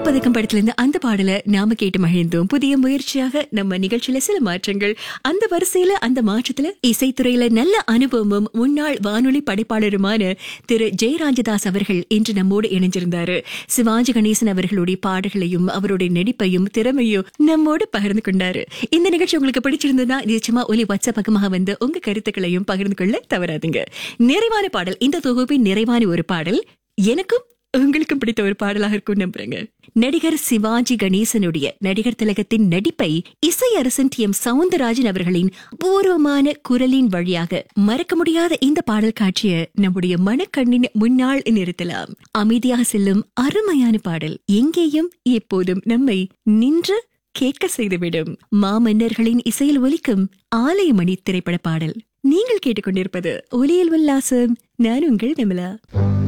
பதக்கம் படத்துல இருந்து அந்த பாடல நாம கேட்டு மகிழ்ந்தோம் புதிய முயற்சியாக நம்ம நிகழ்ச்சியில சில மாற்றங்கள் அந்த வரிசையில அந்த மாற்றத்துல இசைத்துறையில நல்ல அனுபவமும் முன்னாள் வானொலி படைப்பாளருமான திரு ஜெயராஜதாஸ் அவர்கள் இன்று நம்மோடு இணைஞ்சிருந்தாரு சிவாஜி கணேசன் அவர்களுடைய பாடல்களையும் அவருடைய நடிப்பையும் திறமையும் நம்மோடு பகிர்ந்து கொண்டாரு இந்த நிகழ்ச்சி உங்களுக்கு பிடிச்சிருந்ததா நிச்சயமா ஒலி வாட்ஸ்அப் பக்கமாக வந்து உங்க கருத்துக்களையும் பகிர்ந்து கொள்ள தவறாதீங்க நிறைவான பாடல் இந்த தொகுப்பின் நிறைவான ஒரு பாடல் எனக்கும் உங்களுக்கும் பிடித்த ஒரு பாடலாக இருக்கும் நம்புறேங்க நடிகர் சிவாஜி கணேசனுடைய நடிகர் திலகத்தின் நடிப்பை இசை அரசன் டி எம் சவுந்தரராஜன் அவர்களின் பூர்வமான குரலின் வழியாக மறக்க முடியாத இந்த பாடல் காட்சியை நம்முடைய மனக்கண்ணின் முன்னாள் நிறுத்தலாம் அமைதியாக செல்லும் அருமையான பாடல் எங்கேயும் எப்போதும் நம்மை நின்று கேட்க செய்துவிடும் மாமன்னர்களின் இசையில் ஒலிக்கும் ஆலயமணி திரைப்பட பாடல் நீங்கள் கேட்டுக்கொண்டிருப்பது ஒலியில் உல்லாசம் நான் உங்கள் நிமலா